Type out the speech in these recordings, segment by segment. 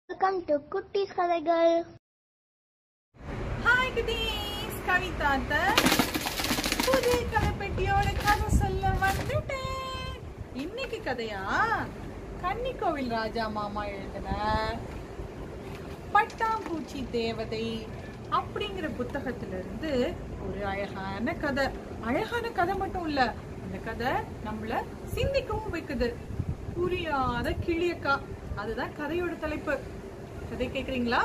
Welcome to குட்டீஸ் கதைகள் hi குட்டீஸ் கவிதாத்த புது கதை பெட்டியோட கதை சொல்ல வந்துட்டேன் இன்னைக்கு கதையா கன்னிக்கோவில் ராஜா மாமா எழுதின பட்டாம்பூச்சி தேவதை அப்படிங்கிற புத்தகத்துல இருந்து ஒரு அழகான கதை அழகான கதை மட்டும் இல்ல அந்த கதை நம்மள சிந்திக்கவும் வைக்குது புரியாத கிளியக்கா அதுதான் கதையோட தலைப்பு கதை கேக்குறீங்களா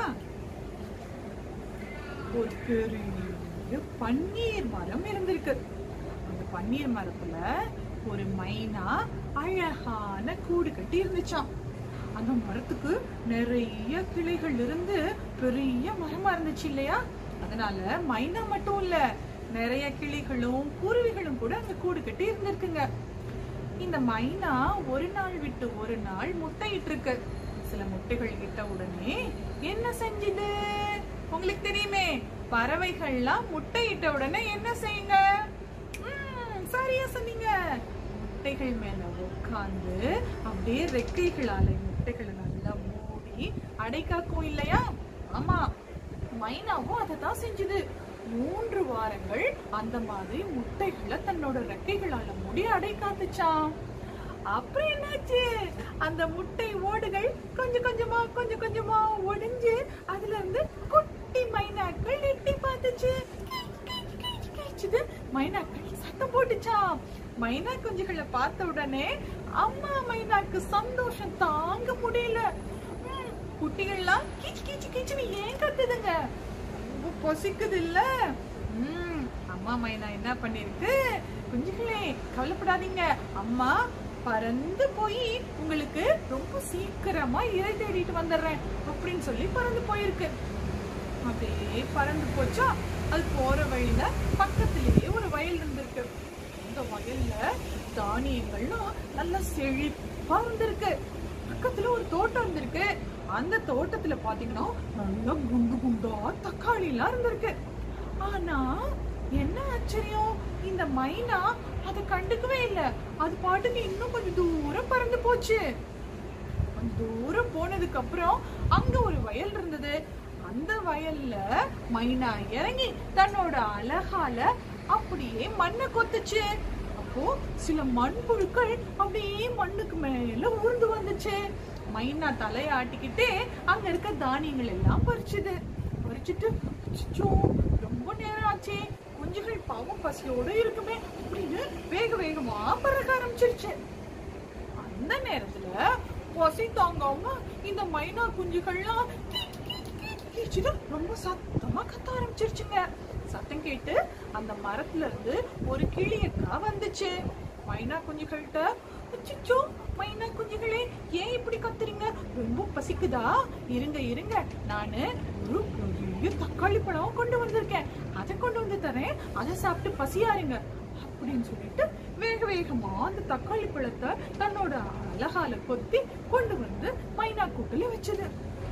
ஒரு பெரிய பன்னீர் மரம் இருந்திருக்கு அந்த பன்னீர் மரத்துல ஒரு மைனா அழகான கூடு கட்டி இருந்துச்சாம் அந்த மரத்துக்கு நிறைய கிளைகள் இருந்து பெரிய மரமா இருந்துச்சு இல்லையா அதனால மைனா மட்டும் இல்ல நிறைய கிளிகளும் குருவிகளும் கூட அந்த கூடு கட்டி இருந்திருக்குங்க இந்த மைனா ஒரு நாள் விட்டு ஒரு நாள் முட்டையிட்டு இருக்கு சில முட்டைகள் இட்ட உடனே என்ன செஞ்சுது உங்களுக்கு தெரியுமே பறவைகள்லாம் முட்டையிட்ட உடனே என்ன செய்யுங்க ம், சரியா சொன்னீங்க முட்டைகள் மேல உட்கார்ந்து அப்படியே ரெக்கைகளால முட்டைகளை நல்லா மூடி அடைக்காக்கும் இல்லையா ஆமா மைனாவும் அதை தான் செஞ்சுது மூன்று வாரங்கள் அந்த மாதிரி முட்டைகளை தன்னோட ரெக்கைகளால மூடி அடை காத்துச்சாம் அப்புறம் என்னாச்சு அந்த முட்டை ஓடுகள் கொஞ்சம் கொஞ்சமா கொஞ்சம் கொஞ்சமா ஒடிஞ்சு அதுல இருந்து குட்டி மைனாக்கள் எட்டி பார்த்துச்சு கீச், கீச், கீச், கீச்சுது. மைனாக்கள் சத்தம் போட்டுச்சாம் மைனா குஞ்சுகளை பார்த்த உடனே அம்மா மைனாக்கு சந்தோஷம் தாங்க முடியல ம், குட்டிகள்லாம் கீச்சு கீச்சு கீச்சுன்னு ஏன் கத்துதுங்க ரொம்ப பசிக்குது இல்ல ம், அம்மா மைனா என்ன பண்ணிருக்கு குஞ்சுகளே கவலைப்படாதீங்க அம்மா பறந்து போய் உங்களுக்கு ரொம்ப சீக்கிரமா இறை தேடிட்டு வந்துடுறேன் அப்படின்னு சொல்லி பறந்து போயிருக்கு அப்படியே பறந்து போச்சா அது போற வழியில பக்கத்திலேயே ஒரு வயல் இருந்திருக்கு அந்த வயல்ல தானியங்கள்லாம் நல்லா செழிப்பா இருந்திருக்கு பக்கத்துல ஒரு தோட்டம் இருந்திருக்கு அந்த தோட்டத்துல பாத்தீங்கன்னா நல்லா குண்டு குண்டா தக்காளி எல்லாம் இருந்திருக்கு ஆனா என்ன ஆச்சரியம் இந்த மைனா அதை கண்டுக்கவே இல்ல அது பாட்டுக்கு இன்னும் கொஞ்சம் தூரம் பறந்து போச்சு கொஞ்ச தூரம் போனதுக்கு அப்புறம் அங்க ஒரு வயல் இருந்தது அந்த வயல்ல மைனா இறங்கி தன்னோட அழகால அப்படியே மண்ணை கொத்துச்சு அப்போ சில மண்புழுக்கள் அப்படியே மண்ணுக்கு மேல ஊர்ந்து வந்துச்சு மைனா தலைய ஆட்டிக்கிட்டே அங்க இருக்க தானியங்கள் எல்லாம் பறிச்சுது பறிச்சுட்டு அச்சச்சோ, ரொம்ப நேரம் ஆச்சே குஞ்சுகள் பாவம் பசியோட இருக்குமே அப்படின்னு வேக வேகமா பறக்க ஆரம்பிச்சிருச்சு அந்த நேரத்துல பசி தாங்காம இந்த மைனா குஞ்சுகள்லாம் கீச், கீச், கீச், கீச்சுன்னு ரொம்ப சத்தமா கத்த ஆரம்பிச்சிருச்சுங்க சத்தம் கேட்டு அந்த மரத்துல இருந்து ஒரு கிளியக்கா வந்துச்சு மைனா குஞ்சுகள்கிட்ட அச்சச்சோ மைனா குஞ்சுகளே ஏன் இப்படி கத்துறீங்க ரொம்ப பசிக்குதா இருங்க இருங்க நானு ஒரு பெரிய தக்காளி பழம் கொண்டு வந்திருக்கேன் அதை கொண்டு வந்து தரேன் அதை சாப்பிட்டு பசியாருங்க அப்படின்னு சொல்லிட்டு வேக வேகமா அந்த தக்காளி பழத்தை தன்னோட அழகால கொத்தி கொண்டு வந்து மைனா கூட்டுல வச்சது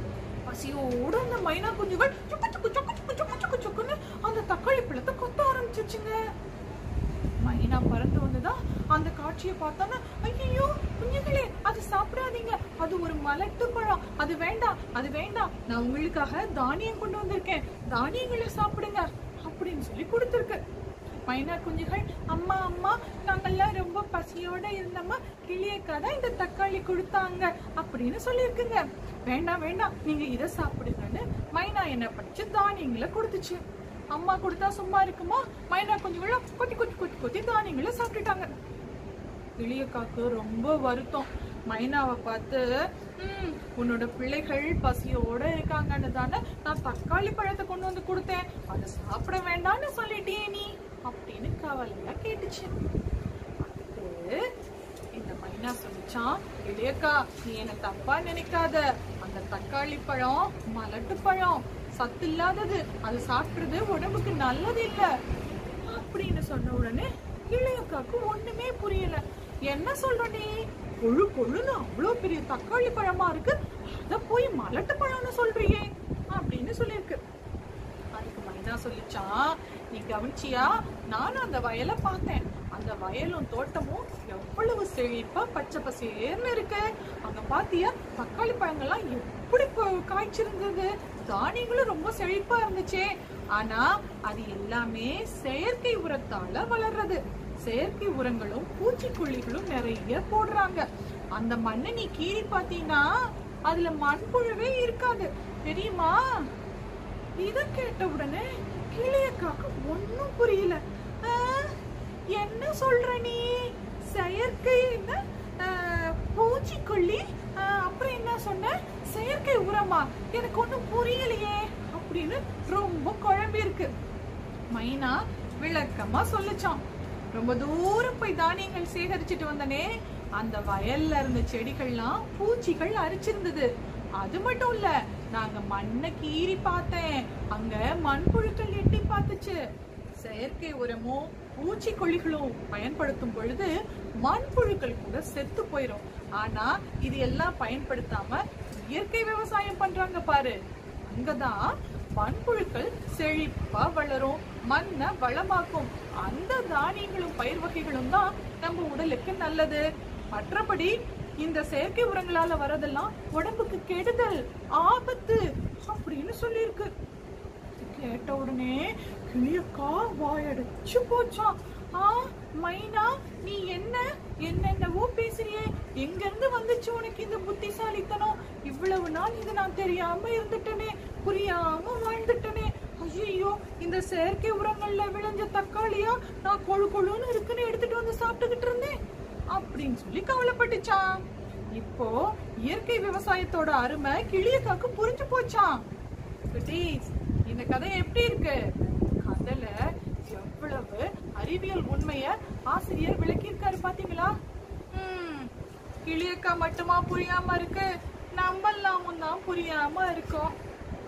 பசியோட அந்த மைனா குஞ்சுகள் சுக்கு சுக்கு சுக்கு சுக்கு சுக்கு சுக்கு சுக்குன்னு அந்த தக்காளி பழத்தை கொத்த ஆரம்பிச்சிருச்சுங்க மைனா பறந்து வந்ததா அந்த காட்சியை பார்த்தானா ஐயோ குஞ்சுகளே அது சாப்பிடாதீங்க அது ஒரு மலட்டு பழம் அது வேண்டாம் அது வேண்டாம் நான் உங்களுக்காக தானியம் கொண்டு வந்திருக்கேன் தானியங்களை சாப்பிடுங்க அப்படின்னு சொல்லி கொடுத்துருக்கு மைனா குஞ்சுகள் அம்மா அம்மா நாங்கெல்லாம் ரொம்ப பசியோட இருந்தோமா கிளியக்கா தான் இந்த தக்காளி கொடுத்தாங்க அப்படின்னு சொல்லியிருக்குங்க வேண்டாம் வேண்டாம் நீங்க இதை சாப்பிடுங்கன்னு மைனா என்ன பண்ணிச்சு தானியங்களை கொடுத்துச்சு அம்மா கொடுத்தா சும்மா இருக்குமா மைனா குஞ்சுகளும் கொத்தி கொத்தி கொத்தி கொத்தி தானியங்களை சாப்பிட்டுட்டாங்க கிளியக்காக்கு ரொம்ப வருத்தம் மைனாவை பார்த்து "ம், உன்னோட பிள்ளைகள் பசியோட இருக்காங்கன்னு தானே நான் தக்காளி பழத்தை கொண்டு வந்து கொடுத்தேன் அதை சாப்பிட வேண்டாம்னு சொல்லிட்டியே நீ அப்படின்னு கவலையா கேட்டுச்சு அதுக்கு இந்த மைனா சொல்லிச்சான் இளையக்கா நீ என்ன தப்பா நினைக்காத அந்த தக்காளி பழம் மலட்டு பழம் சத்து இல்லாதது அது சாப்பிடுறது உடம்புக்கு நல்லது இல்ல அப்படின்னு சொன்ன உடனே இளையக்காக்கு ஒண்ணுமே புரியல என்ன சொல்ற நீ கொழு கொழுன்னு அவ்வளவு பெரிய தக்காளி பழமா இருக்கு அத போய் மலட்டு பழம்னு சொல்றியே அப்படின்னு சொல்லியிருக்கு அதுக்கு மைனா சொல்லிச்சான் நீ கவனிச்சியா நானும் அந்த வயலை பார்த்தேன் அந்த வயலும் தோட்டமும் எவ்வளவு செழிப்பா பச்சை பசேர்னு இருக்கு அங்க பாத்தியா தக்காளி பழங்கள்லாம் எப்படி ப- காய்ச்சிருந்தது தானியங்களும் ரொம்ப செழிப்பா இருந்துச்சே ஆனா அது எல்லாமே செயற்கை உரத்தால வளர்றது செயற்கை உரங்களும் பூச்சிக்கொல்லிகளும் நிறைய போடுறாங்க அந்த மண்ணை நீ கீறி பாத்தீங்கன்னா அதுல மண்புழுவே இருக்காது தெரியுமா இத கேட்ட உடனே கிளியக்காக்கு ஒண்ணும் புரியல ஆ, என்ன சொல்ற நீ செயற்கை என்ன ஆ, பூச்சிக்கொல்லி ஆ, அப்புறம் என்ன சொன்ன செயற்கை உரமா எனக்கு ஒண்ணும் புரியலையே அப்படின்னு ரொம்ப குழம்பி இருக்கு மைனா விளக்கமா சொல்லுச்சான் ரொம்ப தூரம் போய் தானியங்கள் சேகரிச்சுட்டு வந்தனே அந்த வயல்ல இருந்த செடிகள்லாம் பூச்சிகள் அரிச்சிருந்தது அது மட்டும் இல்ல நாங்க மண்ணை கீறி பார்த்தேன் அங்க மண்புழுக்கள் எட்டி பார்த்துச்சு செயற்கை உரமும் பூச்சிக்கொல்லிகளும் பயன்படுத்தும் பொழுது மண்புழுக்கள் கூட செத்து போயிரும் ஆனா இது எல்லாம் பயன்படுத்தாம இயற்கை விவசாயம் பண்றாங்க பாரு அங்கதான் மண்புழுக்கள் செழிப்பா வளரும் மண்ணை வளமாக்கும் அந்த தானியங்களும் பயிர் வகைகளும் தான் நம்ம உடலுக்கு நல்லது மற்றபடி இந்த செயற்கை உரங்களால வரதெல்லாம் உடம்புக்கு கெடுதல் ஆபத்து அப்படின்னு சொல்லியிருக்கு கேட்ட உடனே கிளியக்கா வாயடைச்சு போச்சான் ஆ மைனா நீ என்ன என்னென்னவோ பேசுறியே எங்க இருந்து வந்துச்சு உனக்கு இந்த புத்திசாலித்தனம் இவ்வளவு நாள் இது நான் தெரியாம இருந்துட்டேனே புரியாம வாழ்ந்துட்டேனே ஐயோ இந்த செயற்கை உரங்கள்ல விளைஞ்ச தக்காளியா நான் கொழு கொழுன்னு இருக்குன்னு எடுத்துட்டு வந்து சாப்பிட்டுக்கிட்டு இருந்தேன் அப்படின்னு சொல்லி கவலைப்பட்டுச்சான் இப்போ இயற்கை விவசாயத்தோட அருமை கிளியக்காக்கு புரிஞ்சு போச்சான் குட்டீஸ் இந்த கதை எப்படி இருக்கு கதையில எவ்வளவு அறிவியல் உண்மைய ஆசிரியர் விளக்கியிருக்காரு பாத்தீங்களா ம், கிளியக்கா மட்டுமா புரியாம இருக்கு நம்மெல்லாமும் தான் புரியாம இருக்கோம்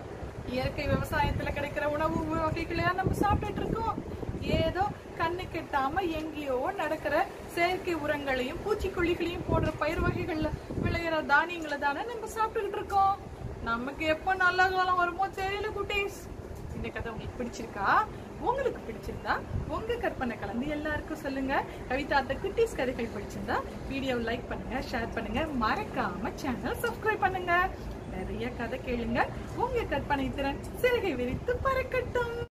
இயற்கை விவசாயத்துல கிடைக்கிற உணவு வகைகளையா நம்ம சாப்பிட்டுட்டு இருக்கோம் ஏதோ கண்ணு கெட்டாம எங்கேயோ நடக்கிற செயற்கை உரங்களையும் பூச்சிக்கொல்லிகளையும் போடுற பயிர் வகைகள்ல விளையிற தானியங்களை தானே நம்ம சாப்பிட்டுக்கிட்டு இருக்கோம் நமக்கு எப்போ நல்ல காலம் வருமோ தெரியல குட்டீஸ் இந்த கதை உங்களுக்கு பிடிச்சிருக்கா உங்களுக்கு பிடிச்சிருந்தா உங்க கற்பனை கலந்து எல்லாருக்கும் சொல்லுங்க கவிதா அந்த குட்டீஸ் கதைகள் பிடிச்சிருந்தா வீடியோ லைக் பண்ணுங்க ஷேர் பண்ணுங்க மறக்காம சேனல் சப்ஸ்கிரைப் பண்ணுங்க நிறைய கதை கேளுங்க உங்க கற்பனை திறன் சிறகை விரித்து பறக்கட்டும்